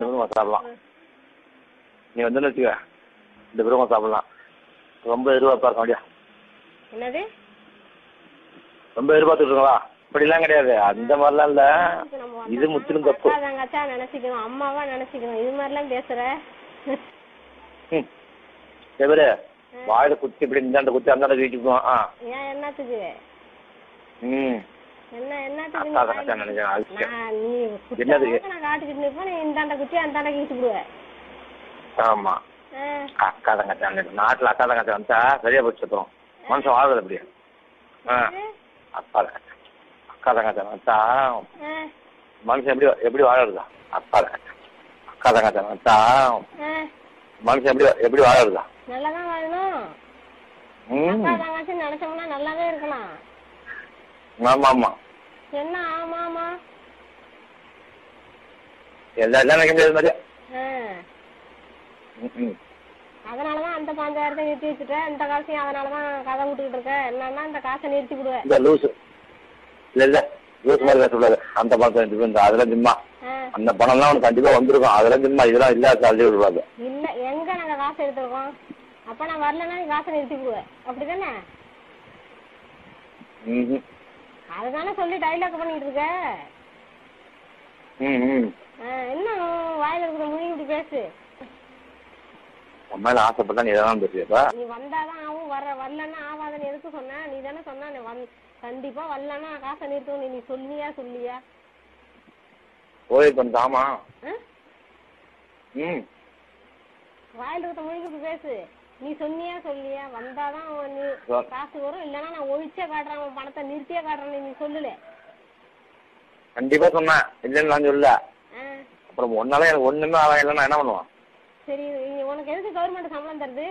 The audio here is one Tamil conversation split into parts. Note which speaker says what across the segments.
Speaker 1: பிரதம சாப்பிடலாம் நீ வந்து வச்சுக்க இந்த பிரதம சாப்பிடலாம் ரொம்ப எதிர்பார்ப்பா இருக்க முடியா
Speaker 2: என்னது
Speaker 1: ரொம்ப எதிர்பார்த்துட்டு இருக்கா அப்படிலாம் கிடையாது அந்த மாதிரிலாம் இல்ல
Speaker 2: நம்ம
Speaker 1: இது முற்றிலும் தப்பு
Speaker 2: அக்கா தங்கச்சா நினைச்சுக்கணும் அம்மாவா நினைச்சுக்கணும் இது மாதிரிலாம் பேசுற
Speaker 1: ம் எவரு வாயில குத்தி இப்படி இந்தாண்ட குத்தி அந்தாண்ட வீட்டுக்குவோம் ஆ
Speaker 2: ஏன் என்னத்துக்கு
Speaker 1: ம்
Speaker 2: என்ன என்னத்துக்கு நீ
Speaker 1: அக்கா தங்கச்சா
Speaker 2: வாயில-
Speaker 1: நினைக்கிறேன் அதுக்கு
Speaker 2: நான் நீ குத்தி
Speaker 1: என்னது?
Speaker 2: அளவுக்கு நான் காட்டுக்கிட்டு நிப்பேன் நீ இந்தாண்ட குத்தி அந்தாண்ட கீச்சு விடுவேன்
Speaker 1: ஆமா அக்கா தங்கச்சா நினைக்கிறேன் நாட்டுல அக்கா தங்கச்சா வந்துட்டா சரியா போச்சு அப்புறம் மனுஷன் வாழ்றது அப்படி ஆ அக்கா தங்கச்சா அக்கா தங்கச்சா வந்துட்டா மனுஷன் எப்படி எப்படி வாழறதா அக்கா தங்கச்சா அக்கா தங்கச்சா வந்துட்டா மனுஷன் எப்படி எப்படி வாழறதா
Speaker 2: நல்லாதான் வாழணும்
Speaker 1: ம்
Speaker 2: அக்கா தங்கச்சி நினைச்சோம்னா நல்லாவே இருக்கலாம்
Speaker 1: ஆமா ஆமா
Speaker 2: என்ன ஆமா ஆமா
Speaker 1: எல்லாம் எல்லாம் நினைக்க முடியாது மாதிரி
Speaker 2: ஆ.
Speaker 1: ம், ம்.
Speaker 2: அதனாலதான் அந்த பாஞ்சாயிரத்தை நிறுத்தி வச்சுட்ட இந்த காசையும் அதனாலதான் கதை விட்டுக்கிட்டு இருக்க என்னன்னா இந்த காசை நிறுத்தி விடுவேன்
Speaker 1: இந்த லூசு இல்ல இல்ல லூசு மாதிரி பேசக்கூடாது அந்த பணத்தை எடுத்துட்டு இந்த அதெல்லாம் திம்மா
Speaker 2: ஆ.
Speaker 1: அந்த பணம்லாம் உனக்கு கண்டிப்பா வந்திருக்கும் அதெல்லாம் திம்மா இதெல்லாம் இல்லாத அள்ளி விடுவாங்க
Speaker 2: இல்ல எங்க நாங்க காசு எடுத்திருக்கோம் அப்ப நான் வரலன்னா நீ காசை நிறுத்தி விடுவேன் அப்படிதானே
Speaker 1: ம்
Speaker 2: அதுதானே சொல்லி டைலாக் பண்ணிட்டு இருக்க
Speaker 1: ம் ம்
Speaker 2: ஆ, என்ன உன் வாயில இருக்கிற மொழி இப்படி பேசு
Speaker 1: உன் மேல ஆசைப்பட்டா நீ எதாவது பேசுவியப்பா
Speaker 2: நீ வந்தாதான் ஆகும் வர வரலன்னா ஆகாதுன்னு எதுக்கு சொன்ன நீ தானே சொன்ன நீ வந் கண்டிப்பா வரலன்னா காசை நிறுத்தணும் நீ சொல்லியா சொல்லியா
Speaker 1: கோயில் பண்ணாமா
Speaker 2: ஆ?
Speaker 1: ம்
Speaker 2: வாயில இருக்கிற மொழிக்கு இப்படி பேசு நீ சொன்னியா சொல்லியா வந்தாதான் அவன் நீ
Speaker 1: சொ-
Speaker 2: காசு வரும் இல்லைன்னா நான் ஒழிச்சே காட்டுறேன் அவன் பணத்தை நிறுத்தியே காட்டுறேன் நீ சொல்லல
Speaker 1: கண்டிப்பா சொன்னேன் இல்லைன்னு நான் சொல்ல
Speaker 2: ஆ,
Speaker 1: அப்புறம் ஒன்னால எனக்கு ஒண்ணுமே ஆகும் இல்லைன்னா என்ன பண்ணுவான்
Speaker 2: சரி நீ- உனக்கு எதுக்கு கவர்மெண்ட் சம்பளம் தருது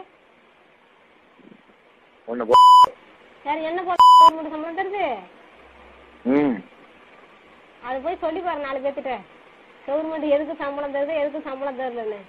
Speaker 1: ஒண்ணு போ
Speaker 2: சரி என்ன போல கவர்மெண்ட் சம்பளம் தருது
Speaker 1: ம்
Speaker 2: அது போய் சொல்லி பாரு நாலு பேர்த்திட்ட கவர்மெண்ட் எதுக்கு சம்பளம் தருது எதுக்கு சம்பளம் தரலன்னு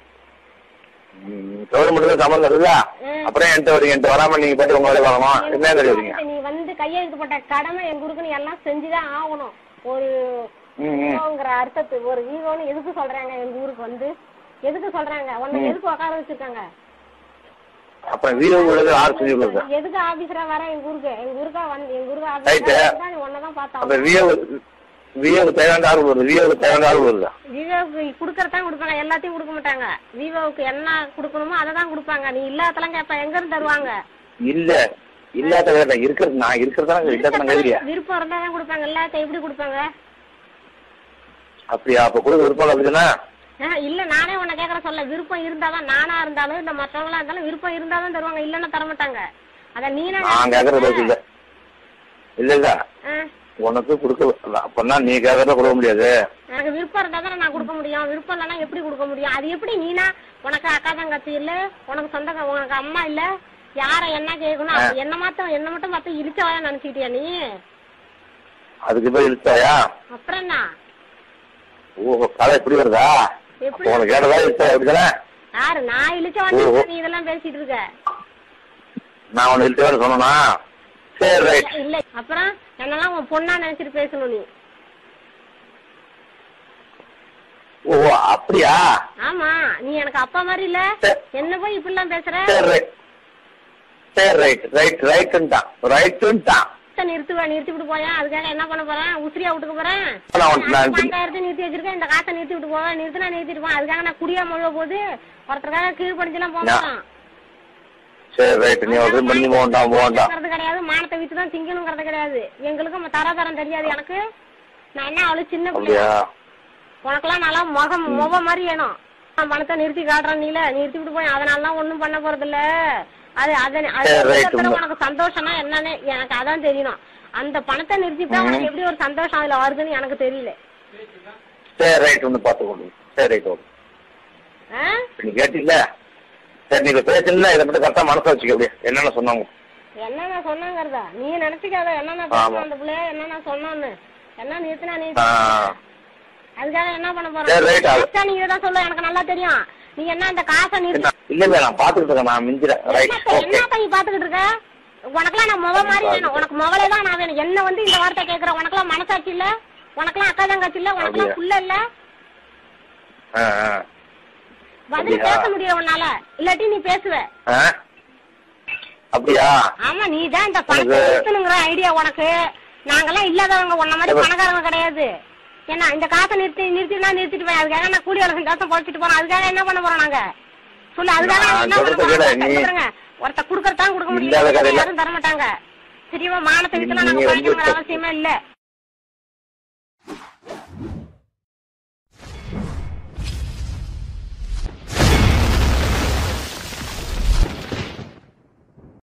Speaker 1: கவர்மெண்ட் சம்பளம் தருதா
Speaker 2: ம்.
Speaker 1: அப்புறம் என்கிட்ட வருவீங்க என்கிட்ட வராம நீங்க போயிட்டு உங்க வேலையை பார்க்கணும் என்ன தெரியுங்க
Speaker 2: நீ வந்து கையெழுத்துப்பட்ட கடமை எங்க ஊருக்கு நீ எல்லாம் செஞ்சுதான் ஆகணும் ஒரு
Speaker 1: ம் ம்
Speaker 2: ஈகோங்கிற அர்த்தத்து ஒரு ஈகோன்னு எதுக்கு சொல்றாங்க எங்க ஊருக்கு வந்து எதுக்கு சொல்றாங்க உன்னை எதுக்கு உட்கார வச்சிருக்காங்க
Speaker 1: அப்புறம் வீரம் உள்ளது ஆறு செஞ்சு கொடுத்தா
Speaker 2: எதுக்கு ஆபீசரா வர எங்க ஊருக்கு எங்க ஊருக்கா வந்து எங்க ஊருக்கு
Speaker 1: Right.
Speaker 2: ஆபீசரா நீ ஒன்னதான் பார்த்தா
Speaker 1: அப்ப விஏவு விஏவுக்கு தேவையான ஆள் வருது விஏவுக்கு தேவையான ஆள் வருதா
Speaker 2: விவோவுக்கு கொடுக்கறதான் கொடுப்பாங்க எல்லாத்தையும் கொடுக்க மாட்டாங்க விவோவுக்கு என்ன கொடுக்கணுமோ அதை தான் கொடுப்பாங்க நீ இல்லாதெல்லாம் கேட்ப எங்க இருந்து தருவாங்க
Speaker 1: இல்ல இல்லாத வேலை இருக்கிறது நான் இருக்கிறதா இல்லாத கேட்கறியா
Speaker 2: விருப்பம் இருந்தா தான் கொடுப்பாங்க எல்லாத்தையும் எப்படி கொடுப்பாங்க
Speaker 1: அப்படியா அப்ப கொடுக்க விருப்பம் அப்படிதானே
Speaker 2: ஆஹ், இல்ல நானே உன்னை கேக்குற சொல்ல விருப்பம் இருந்தாதான் நானா இருந்தாலும் இல்ல மத்தவங்களா இருந்தாலும் விருப்பம் இருந்தாதான் தருவாங்க இல்லன்னா தர மாட்டாங்க அத நீனா
Speaker 1: நான் கேக்குறது பதில் இல்ல இல்ல இல்ல
Speaker 2: ஆஹ்,
Speaker 1: உனக்கு கொடுக்க அப்பனா நீ கேக்குறத கொடுக்க முடியாது
Speaker 2: எனக்கு விருப்பம் இருந்தா தானே நான் கொடுக்க முடியும் விருப்பம் இல்லைன்னா எப்படி கொடுக்க முடியும் அது எப்படி நீனா உனக்கு அக்கா தங்கச்சி இல்ல உனக்கு சொந்த உனக்கு அம்மா இல்ல யார என்ன கேட்கணும் அது என்ன மாத்தம் என்ன மட்டும் பார்த்து இழிச்சவாயா நினைச்சுக்கிட்டியா நீ
Speaker 1: அதுக்கு போய் இழுத்தாயா
Speaker 2: அப்புறம் என்ன
Speaker 1: ஓ கதை எப்படி வருதா
Speaker 2: எப்படி
Speaker 1: அப்ப உனக்கு கேட்டதா இழுத்தா எப்படிதானே
Speaker 2: யாரு நான் இழிச்சவாயா நீ இதெல்லாம் பேசிட்டு இருக்க
Speaker 1: நான் உனக்கு இழுத்தா சொன்னா சரி ரைட்
Speaker 2: இல்ல அப்புறம் என்னெல்லாம் உன் பொண்ணா நினைச்சிட்டு பேசணும் நீ
Speaker 1: ஓ அப்படியா
Speaker 2: ஆமா நீ எனக்கு அப்பா மாதிரி இல்ல
Speaker 1: சரி.
Speaker 2: என்ன போய் இப்படிலாம் பேசுற
Speaker 1: சரி ரைட் சரி ரைட் ரைட் ரைட்டுன்ட்டான் ரைட்டுன்ட்டான்
Speaker 2: காசை நிறுத்துவா நிறுத்தி விட்டு போயேன் அதுக்காக என்ன பண்ண போறேன் உசிரியா விட்டுக்க போறேன்
Speaker 1: நான் உனக்கு நான்
Speaker 2: பத்தாயிரத்தை நிறுத்தி வச்சிருக்கேன் இந்த காசை நிறுத்தி விட்டு போவேன் நிறுத்தினா நிறுத்திட்டு போவேன் அதுக்காக நான் குடியா முழுவ போது ஒருத்தருக்காக கீழ்படிஞ்செல்லாம் போக
Speaker 1: நான்
Speaker 2: மாட்டான்
Speaker 1: சரி ரைட் நீ ஒரு பண்ணி போகண்டாம் போகண்டாம்
Speaker 2: இருக்கிறது கிடையாது மானத்தை வித்து தான் திங்கணுங்கிறது கிடையாது எங்களுக்கு தராதரம் தெரியாது எனக்கு நான் என்ன அவ்வளவு சின்ன பிள்ளை
Speaker 1: அப்படியா
Speaker 2: உனக்கெல்லாம் நல்லா முகம் முகம் மாதிரி வேணும் நான் பணத்தை நிறுத்தி காட்டுறேன் நீல நிறுத்தி விட்டு போய் அதனாலலாம் ஒண்ணும் பண்ண போறது இல்ல அது அது அது
Speaker 1: சரி, right,
Speaker 2: இருக்கிற
Speaker 1: உண்மை.
Speaker 2: உனக்கு சந்தோஷம்னா என்னன்னு எனக்கு அதான் தெரியணும் அந்த பணத்தை நிறுத்திட்டா உனக்கு எப்படி ஒரு சந்தோஷம் அதுல வருதுன்னு எனக்கு தெரியல
Speaker 1: சரி ரைட் ஒன்று பார்த்து கொண்டு வா. சரி ரைட் ஓகே
Speaker 2: ஆ?
Speaker 1: நீ கேட்டீங்கள சரி நீங்க பேசல இதை மட்டும் கரெக்டா மனசு வச்சுக்க அப்படியே என்னென்ன சொன்னாங்க
Speaker 2: என்னென்ன சொன்னாங்கிறதா நீ நினைச்சுக்காத என்னென்ன
Speaker 1: ஆமா.
Speaker 2: பேசணும் அந்த பிள்ளைய என்னென்ன சொன்னான்னு என்ன நிறுத்தினா
Speaker 1: ஆ,
Speaker 2: நிறுத்தி அதுக்காக என்ன பண்ண
Speaker 1: சரி, right,
Speaker 2: போறேன்
Speaker 1: அது-
Speaker 2: Next time நீ இதான் சொல்ல எனக்கு நல்லா தெரியும் நீ என்ன இந்த காசை நிறுத்தி
Speaker 1: என்ன? இல்ல இல்ல நான் பாத்துக்கிட்டு இருக்கேன் நான் மிஞ்சிறேன் ரைட்
Speaker 2: என்னத்த
Speaker 1: ஓகே
Speaker 2: என்னத்த நீ பாத்துக்கிட்டு இருக்க உனக்கெல்லாம் நான் முக மாதிரி வேணும் உனக்கு முகலே தான் நான் வேணும் என்ன வந்து இந்த வார்த்தை கேக்குற உனக்கெல்லாம் மனசாட்சி இல்ல உனக்கெல்லாம் அக்கா தங்கச்சி இல்ல உனக்கெல்லாம்
Speaker 1: அப்படியா?
Speaker 2: புள்ள இல்ல
Speaker 1: ஆ ஆ
Speaker 2: பதில்
Speaker 1: அப்படியா?
Speaker 2: பேச முடியும் உன்னால இல்லாட்டி நீ பேசுவ
Speaker 1: ஆ அப்படியா
Speaker 2: ஆமா நீ தான் இந்த பணத்தை
Speaker 1: உனக்கு-
Speaker 2: நிறுத்தணுங்கிற ஐடியா உனக்கு நாங்கெல்லாம் இல்லாதவங்க உன்ன மாதிரி
Speaker 1: எப்ப-
Speaker 2: பணக்காரங்க கிடையாது என்ன இந்த காசை நிறுத்தி நிறுத்தினா நிறுத்திட்டு போய் அதுக்காக நான் கூலி வேலை செஞ்சு காசை பொழைச்சிட்டு போறோம் அதுக்காக என்ன பண்ண போறோம் நாங்க சொல்லு அதுக்காக
Speaker 1: நான்
Speaker 2: நாங்க என்ன பண்ண
Speaker 1: சொல்றதை
Speaker 2: போறோம்
Speaker 1: கேளு, நீ-
Speaker 2: பாருங்க ஒருத்த குடுக்கறதான் கொடுக்க
Speaker 1: இல்லாத
Speaker 2: முடியும்
Speaker 1: கதையில-
Speaker 2: யாரும் தர மாட்டாங்க தெரியுமா மானத்தை விட்டுலாம் நாங்க
Speaker 1: நீங்க வந்து
Speaker 2: பழைக்கணுங்கிற
Speaker 1: இப்ப-
Speaker 2: அவசியமே இல்ல